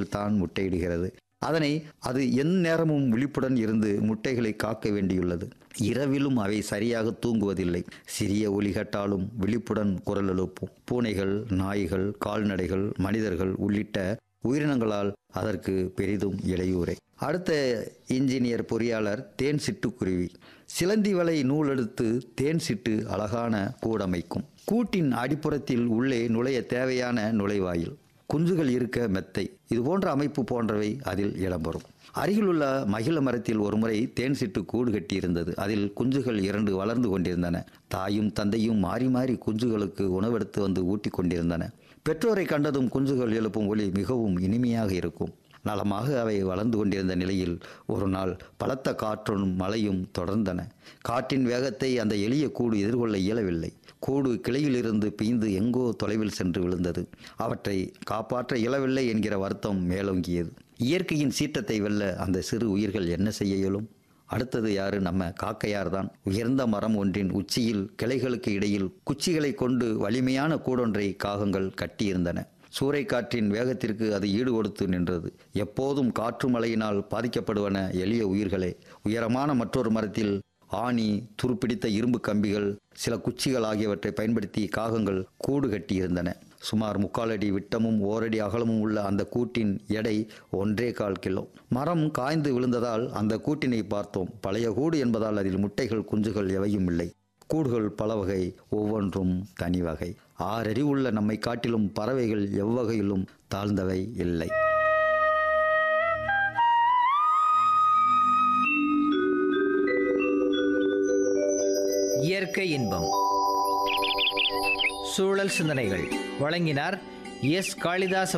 நேரத்தில் தான் முட்டையிடுகிறது அதனை அது எந்நேரமும் விழிப்புடன் இருந்து முட்டைகளை காக்க வேண்டியுள்ளது இரவிலும் அவை சரியாக தூங்குவதில்லை சிறிய ஒலி கேட்டாலும் விழிப்புடன் குரல் எழுப்பும் பூனைகள் நாய்கள் கால்நடைகள் மனிதர்கள் உள்ளிட்ட உயிரினங்களால் அதற்கு பெரிதும் இடையூறை அடுத்த இன்ஜினியர் பொறியாளர் தேன் சிட்டுக்குருவி சிலந்தி வலை நூல் எடுத்து தேன் சிட்டு அழகான கூடமைக்கும் கூட்டின் அடிப்புறத்தில் உள்ளே நுழைய தேவையான நுழைவாயில் குஞ்சுகள் இருக்க மெத்தை இது போன்ற அமைப்பு போன்றவை அதில் இடம்பெறும் அருகிலுள்ள மகிழ மரத்தில் ஒருமுறை தேன் சிட்டு கூடு கட்டியிருந்தது அதில் குஞ்சுகள் இரண்டு வளர்ந்து கொண்டிருந்தன தாயும் தந்தையும் மாறி மாறி குஞ்சுகளுக்கு உணவெடுத்து வந்து ஊட்டி கொண்டிருந்தன பெற்றோரை கண்டதும் குஞ்சுகள் எழுப்பும் ஒலி மிகவும் இனிமையாக இருக்கும் நலமாக அவை வளர்ந்து கொண்டிருந்த நிலையில் ஒரு நாள் பலத்த காற்றும் மழையும் தொடர்ந்தன காற்றின் வேகத்தை அந்த எளிய கூடு எதிர்கொள்ள இயலவில்லை கூடு கிளையிலிருந்து பீந்து எங்கோ தொலைவில் சென்று விழுந்தது அவற்றை காப்பாற்ற இயலவில்லை என்கிற வருத்தம் மேலோங்கியது இயற்கையின் சீற்றத்தை வெல்ல அந்த சிறு உயிர்கள் என்ன செய்ய இயலும் அடுத்தது யாரு நம்ம காக்கையார் தான் உயர்ந்த மரம் ஒன்றின் உச்சியில் கிளைகளுக்கு இடையில் குச்சிகளை கொண்டு வலிமையான கூடொன்றை காகங்கள் கட்டியிருந்தன சூறைக்காற்றின் வேகத்திற்கு அது ஈடு கொடுத்து நின்றது எப்போதும் காற்று மழையினால் பாதிக்கப்படுவன எளிய உயிர்களே உயரமான மற்றொரு மரத்தில் ஆணி துருப்பிடித்த இரும்பு கம்பிகள் சில குச்சிகள் ஆகியவற்றை பயன்படுத்தி காகங்கள் கூடு கட்டியிருந்தன சுமார் முக்கால் அடி விட்டமும் ஓரடி அகலமும் உள்ள அந்த கூட்டின் எடை ஒன்றே கால் கிலோ மரம் காய்ந்து விழுந்ததால் அந்த கூட்டினை பார்த்தோம் பழைய கூடு என்பதால் அதில் முட்டைகள் குஞ்சுகள் எவையும் இல்லை கூடுகள் பல வகை ஒவ்வொன்றும் தனி வகை ஆறறி உள்ள நம்மை காட்டிலும் பறவைகள் எவ்வகையிலும் தாழ்ந்தவை இல்லை இயற்கை இன்பம் சூழல் சிந்தனைகள் வழங்கினார் எஸ் காளிதாஸ்